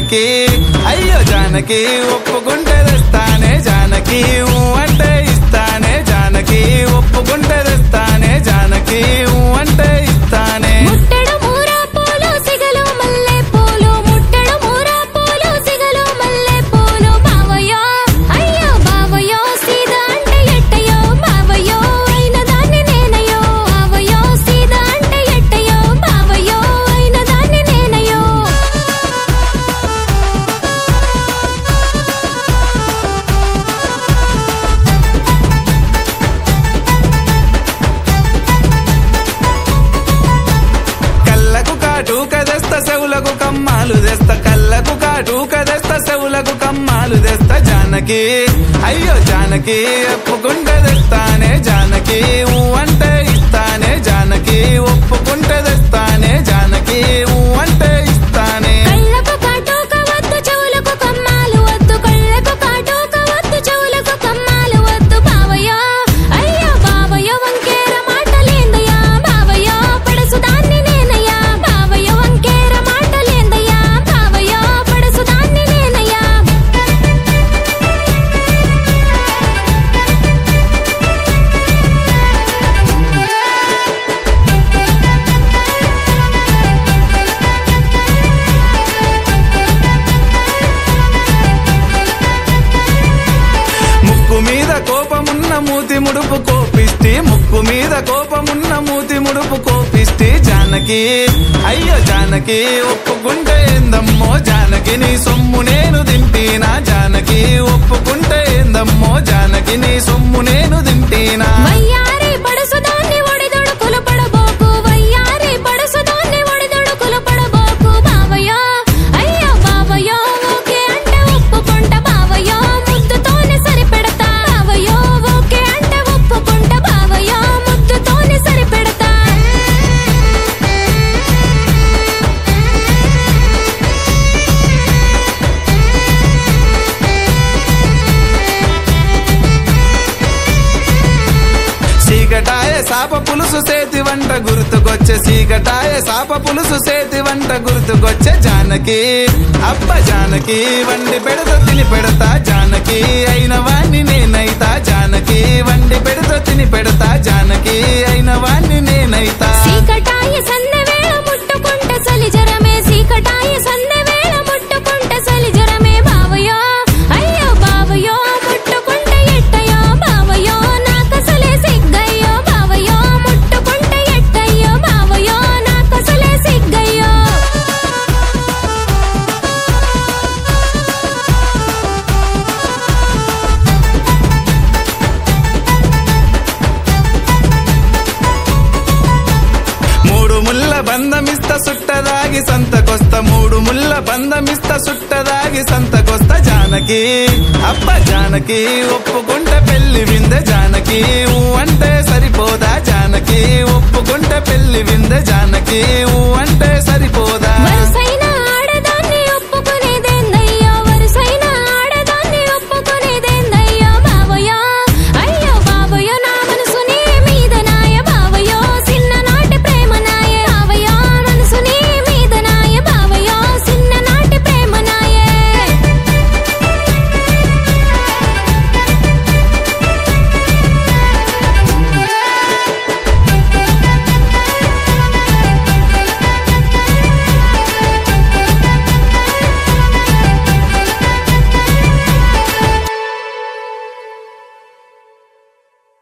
జానకి అయ్యో జానకి ఒప్పుకుంటే తెస్తానే జానకి ఊ అంటే ఇస్తానే జానకి ఒప్పుకుంటే తెస్తానే జానకి ఊ అంటే ఇస్తానే ముట్టడు మూరా పూలు సిగలు మల్లె పూలు ముట్టడు మూరా పూలు సిగలు మల్లె పూలు బావయ్యో అయ్యో బావయ్యో సీదా అంటే ఎట్టయో బావయ్యో అయిన దాన్ని నేనయ్యో బావయ్యో సీదా అంటే ఎట్టయో బావయ్యో అయిన దాన్ని నేనయ్యో కళ్ళకు కాటు కదెస్త చెవులకు కమ్మాలు తెస్త కళ్ళకు కాటు కదెస్త చెవులకు కమ్మాలు తెస్త జానకి అయ్యో జానకి ఒప్పుకుంటే తెస్తానే జానకి ఊ అంటే ఇస్తానే జానకి ఒప్పుకుంటే తెస్తానే జానకి ఊ అంటే ఇస్తానే కళ్ళకు కాటుక వద్దు చెవులకు కమ్మాలు వద్దు కళ్ళకు కాటుక వద్దు చెవులకు కమ్మాలు వద్దు బావయ్యో అయ్యో బావయ్యో వంకేర మాటలేందయ్యా బావయ్యో పడసు దాన్ని నేనయ్యా బావయ్యో వంకేర మాటలేందయ్యా బావయ్యో పడసు దాన్ని నేనయ్యా ముక్కు మీద కోపమున్న మూతి ముడుపు కోపిస్తే ముక్కు మీద కోపమున్న మూతి ముడుపు కోపిస్తే జానకి అయ్యో జానకి ఒప్పుకుంటే ఏందమ్మో జానకి నీ సొమ్ము నేను దింపినా జానకి ఒప్పుకుంటే ఏందమ్మో జానకి నీ సొమ్ము నేను దింపినా వయ్యారి పడసు దాన్ని ఒడిదొడుకులు పడబోకు వయ్యారి పడసు దాన్ని ఒడిదొడుకులు పడబోకు బావయ్యో అయ్యో బావయ్యో ఓకే అంటే ఒప్పుకుంట బావయ్యో ముద్దుతోనే సరిపెడతా బావయ్యో ఓకే అంటే ఒప్పుకుంట బావయ్యో ముద్దుతోనే సరిపెడతా సీకటాయ సాప పులుసు సేతి వంట గుర్తుకొచ్చే సీకటాయ సాప పులుసు సేతి వంట గుర్తుకొచ్చే జానకి అబ్బ జానకి వండి పెడత తిని పెడతా జానకి అయిన వాణ్ణి నేనైతా జానకి వండి పెడత తిని పెడతా జానకి అయిన వాణ్ణి నేనైతా సీకటాయ సందె వేళ ముట్టుకుంట సలిజరమే సీకటాయ సందె వేళ ముట్టుకుంట సలిజరమే బావయ్యో అయ్యో బావయ్యో ముట్టుకుంట ఎట్టయో బావయ్యో నాకసలే సిగ్గయ్యో బావయ్యో ముట్టుకుంట ఎట్టయ్యో బావయ్యో నాకసలే సిగ్గయ్యో మూడు ముళ్ళ బంధమిస్త సుట్టదాగి సంతకొస్త మూడు ముళ్ళ బంధమిస్త సుట్టదాగి సంతకొస్త జానకి అబ్బ జానకి ఒప్పుకుంటే పెళ్లి విందె జానకి ఊ అంటే సరిపోదా జానకి ఒప్పుకుంటే పెళ్లి విందె జానకి ఊ అంటే సరిపోదా వరుసైన